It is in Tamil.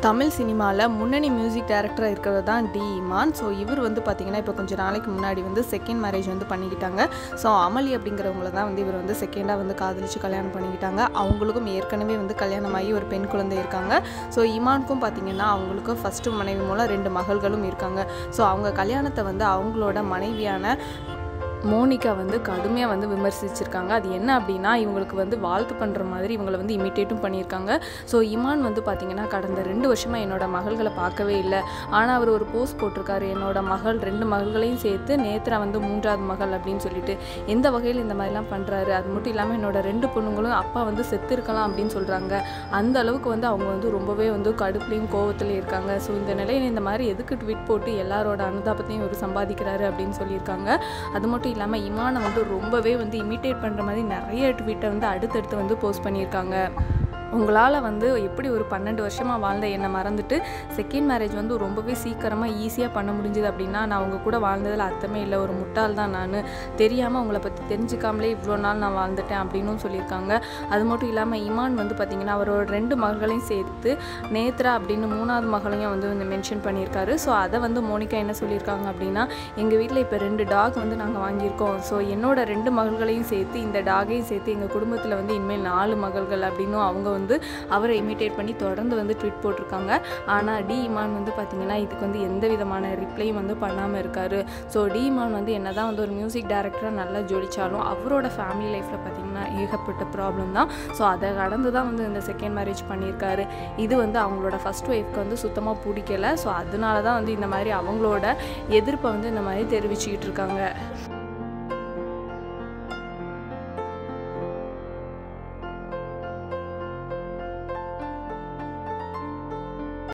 தமிழ் சினிமாவில் முன்னணி மியூசிக் டைரக்டராக இருக்கிறது தான் டி இமான் ஸோ இவர் வந்து பார்த்திங்கன்னா இப்போ கொஞ்சம் நாளைக்கு முன்னாடி வந்து செகண்ட் மேரேஜ் வந்து பண்ணிக்கிட்டாங்க ஸோ அமளி அப்படிங்கிறவங்கள தான் வந்து இவர் வந்து செகண்டாக வந்து காதலிச்சு கல்யாணம் பண்ணிக்கிட்டாங்க அவங்களுக்கும் ஏற்கனவே வந்து கல்யாணமாகி ஒரு பெண் குழந்தை இருக்காங்க ஸோ இமானுக்கும் பார்த்திங்கன்னா அவங்களுக்கும் ஃபஸ்ட்டு மனைவி மூலம் ரெண்டு மகள்களும் இருக்காங்க ஸோ அவங்க கல்யாணத்தை வந்து அவங்களோட மனைவியான மோனிகா வந்து கடுமையாக வந்து விமர்சிச்சிருக்காங்க அது என்ன அப்படின்னா இவங்களுக்கு வந்து வாழ்த்து பண்ணுற மாதிரி இவங்களை வந்து இமிட்டேட்டும் பண்ணியிருக்காங்க ஸோ இமான் வந்து பார்த்திங்கன்னா கடந்த ரெண்டு வருஷமாக என்னோட மகள்களை பார்க்கவே இல்லை ஆனால் அவர் ஒரு போஸ்ட் போட்டிருக்காரு என்னோட மகள் ரெண்டு மகள்களையும் சேர்த்து நேத்ரா வந்து மூன்றாவது மகள் அப்படின்னு சொல்லிட்டு எந்த வகையில் இந்த மாதிரிலாம் பண்ணுறாரு அது மட்டும் இல்லாமல் என்னோட ரெண்டு பொண்ணுங்களும் அப்பா வந்து செத்து இருக்கலாம் அப்படின்னு சொல்கிறாங்க அந்த அளவுக்கு வந்து அவங்க வந்து ரொம்பவே வந்து கடுப்புலையும் கோவத்துலையும் இருக்காங்க ஸோ இந்த நிலையில் இந்த மாதிரி எதுக்கு ட்விட் போட்டு எல்லாரோட அனுதாபத்தையும் இவர் சம்பாதிக்கிறாரு அப்படின்னு சொல்லியிருக்காங்க அது மட்டும் இல்லாமல் இமானை வந்து ரொம்பவே வந்து இமிட்டேட் பண்ணுற மாதிரி நிறைய ட்விட்டை வந்து அடுத்தடுத்து வந்து போஸ்ட் பண்ணியிருக்காங்க உங்களால் வந்து எப்படி ஒரு பன்னெண்டு வருஷமாக வாழ்ந்த என்னை மறந்துட்டு செகண்ட் மேரேஜ் வந்து ரொம்பவே சீக்கிரமாக ஈஸியாக பண்ண முடிஞ்சுது அப்படின்னா நான் உங்கள் கூட வாழ்ந்ததில் அர்த்தமே இல்லை ஒரு முட்டாள் தான் நான் தெரியாமல் உங்களை பற்றி தெரிஞ்சுக்காமலே இவ்வளோ நாள் நான் வாழ்ந்துட்டேன் அப்படின்னும் சொல்லியிருக்காங்க அது மட்டும் இல்லாமல் இமான் வந்து பார்த்திங்கன்னா அவரோட ரெண்டு மகள்களையும் சேர்த்து நேத்ரா அப்படின்னு மூணாவது மகளையும் வந்து வந்து மென்ஷன் பண்ணியிருக்காரு ஸோ அதை வந்து மோனிகா என்ன சொல்லியிருக்காங்க அப்படின்னா எங்கள் வீட்டில் இப்போ ரெண்டு டாக் வந்து நாங்கள் வாங்கியிருக்கோம் ஸோ என்னோட ரெண்டு மகள்களையும் சேர்த்து இந்த டாகையும் சேர்த்து எங்கள் குடும்பத்தில் வந்து இனிமேல் நாலு மகள்கள் அப்படின்னும் அவங்க வந்து அவரை இமிட்டேட் பண்ணி தொடர்ந்து வந்து ட்வீட் போட்டிருக்காங்க ஆனால் டி இமான் வந்து பார்த்திங்கன்னா இதுக்கு வந்து எந்த விதமான ரிப்ளையும் வந்து பண்ணாமல் இருக்காரு ஸோ டி இமான் வந்து என்ன தான் வந்து ஒரு மியூசிக் டைரக்டராக நல்லா ஜோடிச்சாலும் அவரோட ஃபேமிலி லைஃப்பில் பார்த்திங்கன்னா ஏகப்பட்ட ப்ராப்ளம் தான் ஸோ அதை கடந்து தான் வந்து இந்த செகண்ட் மேரேஜ் பண்ணியிருக்காரு இது வந்து அவங்களோட ஃபஸ்ட் ஒய்ஃப்க்கு வந்து சுத்தமாக பிடிக்கல ஸோ அதனால தான் வந்து இந்த மாதிரி அவங்களோட எதிர்ப்பை வந்து இந்த மாதிரி தெரிவிச்சுக்கிட்டு இருக்காங்க